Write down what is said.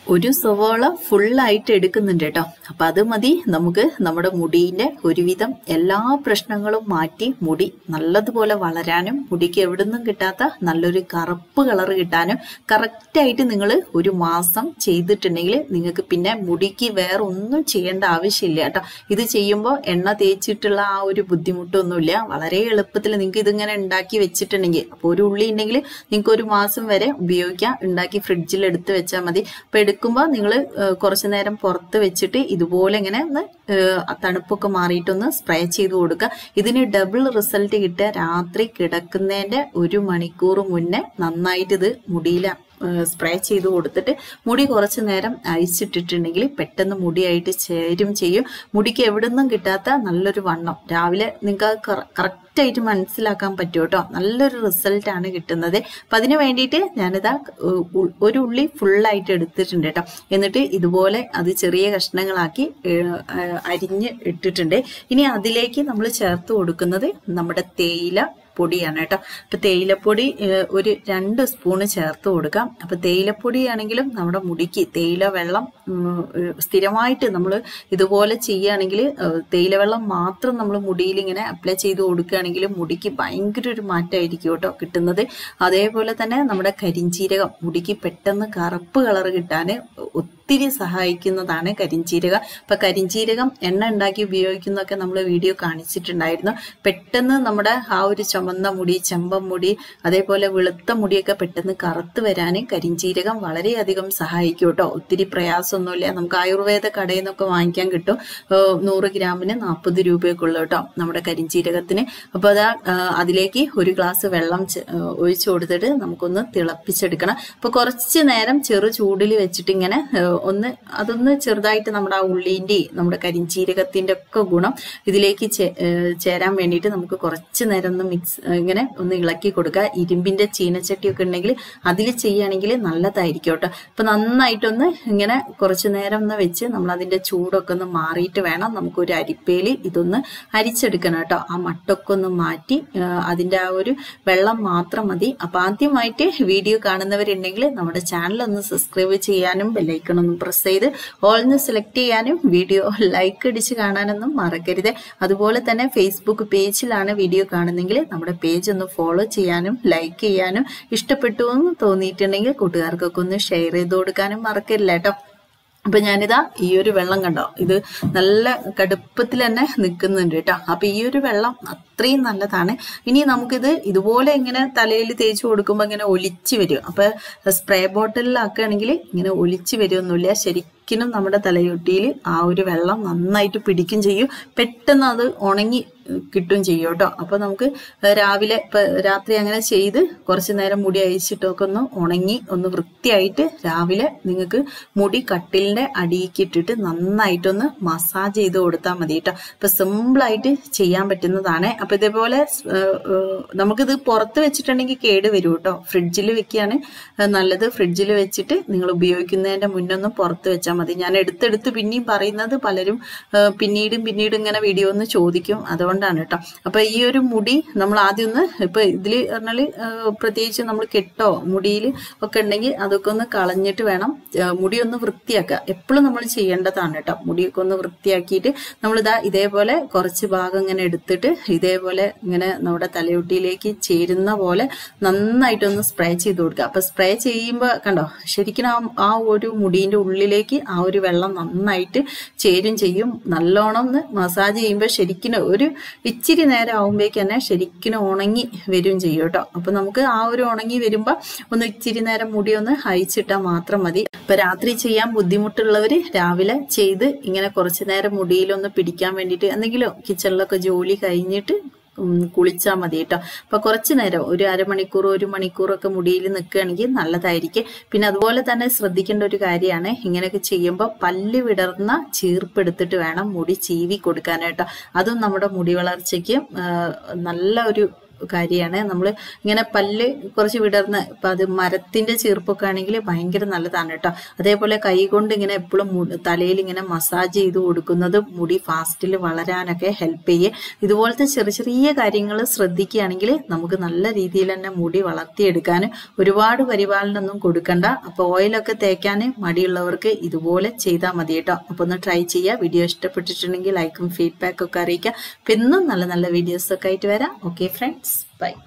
ഒരു സവോള ഫുള്ളായിട്ട് എടുക്കുന്നുണ്ട് കേട്ടോ അപ്പം അത് മതി നമുക്ക് നമ്മുടെ മുടീൻ്റെ ഒരുവിധം എല്ലാ പ്രശ്നങ്ങളും മാറ്റി മുടി നല്ലതുപോലെ വളരാനും മുടിക്ക് എവിടുന്നും കിട്ടാത്ത നല്ലൊരു കറുപ്പ് കളർ കിട്ടാനും കറക്റ്റായിട്ട് നിങ്ങൾ ഒരു മാസം ചെയ്തിട്ടുണ്ടെങ്കിൽ നിങ്ങൾക്ക് പിന്നെ മുടിക്ക് വേറെ ഒന്നും ചെയ്യേണ്ട ആവശ്യമില്ല കേട്ടോ ഇത് ചെയ്യുമ്പോൾ എണ്ണ തേച്ചിട്ടുള്ള ആ ഒരു ബുദ്ധിമുട്ടൊന്നുമില്ല വളരെ എളുപ്പത്തിൽ നിങ്ങൾക്ക് ഇതിങ്ങനെ ഉണ്ടാക്കി വെച്ചിട്ടുണ്ടെങ്കിൽ അപ്പോൾ ഒരു ഉള്ളി ഉണ്ടെങ്കിൽ നിങ്ങൾക്ക് ഒരു മാസം വരെ ഉപയോഗിക്കാം ഉണ്ടാക്കി ഫ്രിഡ്ജിൽ എടുത്ത് വെച്ചാൽ മതി അപ്പോൾ എടുക്കുമ്പോൾ നിങ്ങൾ കുറച്ച് നേരം പുറത്ത് വെച്ചിട്ട് ഇതുപോലെ ഇങ്ങനെ ഒന്ന് ഏഹ്, ആ തണുപ്പൊക്കെ മാറിയിട്ടൊന്ന് സ്പ്രേ ചെയ്ത് കൊടുക്കുക ഇതിന് ഡബിൾ റിസൾട്ട് കിട്ടുക രാത്രി കിടക്കുന്നതിൻ്റെ ഒരു മണിക്കൂർ മുന്നേ നന്നായിട്ട് ഇത് മുടിയില സ്പ്രേ ചെയ്ത് കൊടുത്തിട്ട് മുടി കുറച്ച് നേരം അയച്ചിട്ടിട്ടുണ്ടെങ്കിൽ പെട്ടെന്ന് മുടിയായിട്ട് ചേരും ചെയ്യും മുടിക്ക് എവിടെ നിന്നും കിട്ടാത്ത നല്ലൊരു വണ്ണം രാവിലെ നിങ്ങൾക്ക് കറക്റ്റായിട്ട് മനസ്സിലാക്കാൻ പറ്റും കേട്ടോ നല്ലൊരു റിസൾട്ടാണ് കിട്ടുന്നത് അപ്പം അതിന് വേണ്ടിയിട്ട് ഞാനിതാ ഉ- ഉ- ഒരു ഉള്ളി ഫുള്ളായിട്ട് എടുത്തിട്ടുണ്ട് കേട്ടോ എന്നിട്ട് ഇതുപോലെ അത് ചെറിയ കഷ്ണങ്ങളാക്കി ഏഹ്, ഏഹ്, അരിഞ്ഞ് ഇട്ടിട്ടുണ്ട് ഇനി അതിലേക്ക് നമ്മൾ ചേർത്ത് കൊടുക്കുന്നത് നമ്മുടെ തേയില പൊടിയാണ് കേട്ടോ അപ്പൊ തേയിലപ്പൊടി ഏഹ്, ഒരു രണ്ട് സ്പൂണ് ചേർത്ത് കൊടുക്കാം അപ്പൊ തേയിലപ്പൊടി ആണെങ്കിലും നമ്മുടെ മുടിക്ക് തേയില വെള്ളം ഉം, ഏഹ്, സ്ഥിരമായിട്ട് നമ്മൾ ഇതുപോലെ ചെയ്യുകയാണെങ്കിൽ ഏഹ്, തേയില വെള്ളം മാത്രം നമ്മൾ മുടിയിൽ ഇങ്ങനെ അപ്ലൈ ചെയ്ത് കൊടുക്കുകയാണെങ്കിൽ മുടിക്ക് ഭയങ്കര ഒരു മാറ്റമായിരിക്കും കേട്ടോ കിട്ടുന്നത് അതേപോലെ തന്നെ നമ്മുടെ കരിഞ്ചീരകം മുടിക്ക് പെട്ടെന്ന് കറുപ്പ് കളർ കിട്ടാൻ ഒത്തിരി സഹായിക്കുന്നതാണ് കരിഞ്ചീരകം അപ്പൊ കരിഞ്ചീരകം എണ്ണ ഉണ്ടാക്കി ഉപയോഗിക്കുന്നതൊക്കെ നമ്മൾ വീഡിയോ കാണിച്ചിട്ടുണ്ടായിരുന്നു പെട്ടെന്ന് നമ്മുടെ ആ ഒരു ചുമന്ന മുടി ചെമ്പൻ മുടി അതേപോലെ വെളുത്ത മുടിയൊക്കെ പെട്ടെന്ന് കറുത്ത് വരാൻ കരിഞ്ചീരകം വളരെയധികം സഹായിക്കും കേട്ടോ ഒത്തിരി പ്രയാസമൊന്നുമില്ല നമുക്ക് ആയുർവേദ കടയിൽ നിന്നൊക്കെ വാങ്ങിക്കാൻ കിട്ടും ഏഹ് നൂറ് ഗ്രാമിന് നാൽപ്പത് രൂപയൊക്കെ ഉള്ളു കേട്ടോ നമ്മുടെ കരിഞ്ചീരകത്തിന് അപ്പോൾ അതാ ഏഹ് അതിലേക്ക് ഒരു ഗ്ലാസ് വെള്ളം ചെ- ഏഹ് ഒഴിച്ചു കൊടുത്തിട്ട് നമുക്കൊന്ന് തിളപ്പിച്ചെടുക്കണം അപ്പോൾ കുറച്ച് നേരം ചെറു ചൂടിൽ വെച്ചിട്ട് ഇങ്ങനെ ഏഹ് ഒന്ന് അതൊന്ന് ചെറുതായിട്ട് നമ്മുടെ ആ ഉള്ളീൻ്റെയും നമ്മുടെ കരിഞ്ചീരകത്തിൻ്റെ ഒക്കെ ഗുണം ഇതിലേക്ക് ചേ- ഏഹ് ചേരാൻ വേണ്ടിയിട്ട് നമുക്ക് കുറച്ച് നേരം ഒന്ന് മിക്സ് ഇങ്ങനെ ഒന്ന് ഇളക്കി കൊടുക്കുക ഇരുമ്പിൻ്റെ ചീനച്ചട്ടിയൊക്കെ ഉണ്ടെങ്കിൽ അതിൽ ചെയ്യുകയാണെങ്കിൽ നല്ലതായിരിക്കും കേട്ടോ അപ്പോൾ നന്നായിട്ടൊന്ന് ഇങ്ങനെ കുറച്ച് നേരം ഒന്ന് വെച്ച് നമ്മൾ അതിൻ്റെ ചൂടൊക്കെ ഒന്ന് മാറിയിട്ട് വേണം നമുക്കൊരു അരിപ്പയിൽ ഇതൊന്ന് അരിച്ചെടുക്കണം കേട്ടോ ആ മട്ടൊക്കെ ഒന്ന് മാറ്റി ഏഹ് അതിൻ്റെ ആ ഒരു വെള്ളം മാത്രം മതി അപ്പോൾ ആദ്യമായിട്ട് വീഡിയോ കാണുന്നവരുണ്ടെങ്കിൽ നമ്മുടെ ചാനൽ ഒന്ന് സബ്സ്ക്രൈബ് ചെയ്യാനും ബെല്ലൈക്കൺ ഒന്ന് പ്രസ് ചെയ്ത് ഓൾന്ന് സെലക്ട് ചെയ്യാനും വീഡിയോ ലൈക്ക് അടിച്ച് കാണാനൊന്നും മറക്കരുത് അതുപോലെ തന്നെ ഫേസ്ബുക്ക് പേജിലാണ് വീഡിയോ കാണുന്നെങ്കിൽ നമ്മുടെ പേജ് ഒന്ന് ഫോളോ ചെയ്യാനും ലൈക്ക് ചെയ്യാനും ഇഷ്ടപ്പെട്ടു എന്ന് തോന്നിയിട്ടുണ്ടെങ്കിൽ കൂട്ടുകാർക്കൊക്കെ ഒന്ന് ഷെയർ ചെയ്ത് കൊടുക്കാനും മറക്കരുത് കേട്ടോ അപ്പൊ ഞാനിതാ ഈ ഒരു വെള്ളം കണ്ടോ ഇത് നല്ല കടുപ്പത്തിൽ തന്നെ നിൽക്കുന്നുണ്ട് കേട്ടോ അപ്പൊ ഈ ഒരു വെള്ളം അത്രയും നല്ലതാണ് ഇനി നമുക്കിത് ഇതുപോലെ ഇങ്ങനെ തലയിൽ തേച്ച് കൊടുക്കുമ്പോൾ ഇങ്ങനെ ഒലിച്ച് വരും അപ്പൊ സ്പ്രേ ബോട്ടിലാക്കുകയാണെങ്കിൽ ഇങ്ങനെ ഒലിച്ച് വരുമൊന്നുമില്ല ശരിക്കും നമ്മുടെ തലയൊട്ടിയിൽ ആ ഒരു വെള്ളം നന്നായിട്ട് പിടിക്കും ചെയ്യും പെട്ടെന്ന് അത് ഉണങ്ങി കിട്ടും ചെയ്യും കേട്ടോ അപ്പൊ നമുക്ക് രാവിലെ ഇപ്പൊ രാത്രി അങ്ങനെ ചെയ്ത് കുറച്ച് നേരം മുടി അയച്ചിട്ടൊക്കെ ഒന്ന് ഉണങ്ങി ഒന്ന് വൃത്തിയായിട്ട് രാവിലെ നിങ്ങൾക്ക് മുടി കട്ടിലിന്റെ അടിയിലേക്ക് ഇട്ടിട്ട് നന്നായിട്ടൊന്ന് മസാജ് ചെയ്ത് കൊടുത്താൽ മതി കേട്ടോ അപ്പൊ സിമ്പിൾ ആയിട്ട് ചെയ്യാൻ പറ്റുന്നതാണ് അപ്പൊ ഇതേപോലെ ഏഹ്, ഏഹ്, നമുക്കിത് പുറത്ത് വെച്ചിട്ടുണ്ടെങ്കിൽ കേട് വരും കേട്ടോ ഫ്രിഡ്ജിൽ വെക്കുകയാണ് നല്ലത് ഫ്രിഡ്ജിൽ വെച്ചിട്ട് നിങ്ങൾ ഉപയോഗിക്കുന്നതിന്റെ മുന്നൊന്നും പുറത്ത് വെച്ചാൽ മതി ഞാൻ എടുത്തെടുത്ത് പിന്നെയും പറയുന്നത് പലരും ഏഹ്, പിന്നീടും പിന്നീടും ഇങ്ങനെ വീഡിയോ ഒന്ന് ചോദിക്കും അതുകൊണ്ടാണ് കേട്ടോ അപ്പൊ ഈ ഒരു മുടി നമ്മൾ ആദ്യം ഒന്ന് ഇപ്പൊ ഇതില് പറഞ്ഞാല് ഏഹ്, പ്രത്യേകിച്ച് നമ്മൾ കെട്ടോ മുടിയിൽ ഒക്കെ ഉണ്ടെങ്കിൽ അതൊക്കെ ഒന്ന് കളഞ്ഞിട്ട് വേണം ഏഹ്, മുടി ഒന്ന് വൃത്തിയാക്കുക എപ്പോഴും നമ്മൾ ചെയ്യേണ്ടതാണ് കേട്ടോ മുടിയൊക്കെ ഒന്ന് വൃത്തിയാക്കിയിട്ട് നമ്മളിതാ ഇതേപോലെ കുറച്ച് ഭാഗം ഇങ്ങനെ എടുത്തിട്ട് ഇതേപോലെ ഇങ്ങനെ നമ്മുടെ തലയൊട്ടിയിലേക്ക് ചേരുന്ന പോലെ നന്നായിട്ടൊന്ന് സ്പ്രേ ചെയ്ത് കൊടുക്കുക അപ്പൊ സ്പ്രേ ചെയ്യുമ്പോൾ കണ്ടോ ശരിക്കും ആ ആ ഒരു മുടീന്റെ ഉള്ളിലേക്ക് ആ ഒരു വെള്ളം നന്നായിട്ട് ചേരും ചെയ്യും നല്ലോണം ഒന്ന് മസാജ് ചെയ്യുമ്പോൾ ശരിക്കും ഒരു ഇച്ചിരി നേരം ആകുമ്പോഴേക്ക് തന്നെ ശരിക്കും ഉണങ്ങി വരും ചെയ്യും കേട്ടോ അപ്പൊ നമുക്ക് ആ ഒരു ഉണങ്ങി വരുമ്പോൾ ഒന്ന് ഇച്ചിരി നേരം മുടി ഒന്ന് അയച്ചിട്ടാൽ മാത്രം മതി ഇപ്പൊ രാത്രി ചെയ്യാൻ ബുദ്ധിമുട്ടുള്ളവര് രാവിലെ ചെയ്ത് ഇങ്ങനെ കുറച്ചു നേരം മുടിയിലൊന്ന് പിടിക്കാൻ വേണ്ടിയിട്ട് എന്തെങ്കിലും കിച്ചണിലൊക്കെ ജോലി കഴിഞ്ഞിട്ട് കുളിച്ചാൽ മതി കേട്ടോ അപ്പൊ കുറച്ച് നേരം ഒരു അരമണിക്കൂർ ഒരു മണിക്കൂറൊക്കെ മുടിയിൽ നിൽക്കുകയാണെങ്കിൽ നല്ലതായിരിക്കും പിന്നെ അതുപോലെ തന്നെ ശ്രദ്ധിക്കേണ്ട ഒരു കാര്യമാണ് ഇങ്ങനെയൊക്കെ ചെയ്യുമ്പോൾ പല്ല് വിടർന്ന ചീർപ്പെടുത്തിട്ട് വേണം മുടി ചീവി കൊടുക്കാനായിട്ടോ അതും നമ്മുടെ മുടി വളർച്ചയ്ക്ക് ആ, നല്ല ഒരു കാര്യമാണ് നമ്മൾ ഇങ്ങനെ പല്ല് കുറച്ച് വിടർന്ന് ഇപ്പം അത് മരത്തിന്റെ ചീർപ്പൊക്കെ ആണെങ്കിൽ ഭയങ്കര നല്ലതാണ് കേട്ടോ അതേപോലെ കൈ കൊണ്ട് ഇങ്ങനെ എപ്പോഴും തലയിൽ ഇങ്ങനെ മസാജ് ചെയ്ത് കൊടുക്കുന്നത് മുടി ഫാസ്റ്റിൽ വളരാനൊക്കെ ഹെൽപ്പ് ചെയ്യും ഇതുപോലത്തെ ചെറിയ ചെറിയ കാര്യങ്ങൾ ശ്രദ്ധിക്കുകയാണെങ്കിൽ നമുക്ക് നല്ല രീതിയിൽ തന്നെ മുടി വളർത്തിയെടുക്കാനും ഒരുപാട് പരിപാലനമൊന്നും കൊടുക്കണ്ട അപ്പോൾ ഓയിലൊക്കെ തേക്കാൻ മടിയുള്ളവർക്ക് ഇതുപോലെ ചെയ്താൽ മതി കേട്ടോ അപ്പോൾ ഒന്ന് ട്രൈ ചെയ്യുക വീഡിയോ ഇഷ്ടപ്പെട്ടിട്ടുണ്ടെങ്കിൽ ലൈക്കും ഫീഡ്ബാക്കും ഒക്കെ അറിയിക്കുക അപ്പം ഇന്നും നല്ല നല്ല വീഡിയോസ് ഒക്കെ ആയിട്ട് വരാം ഓക്കെ ഫ്രണ്ട്സ് ബൈ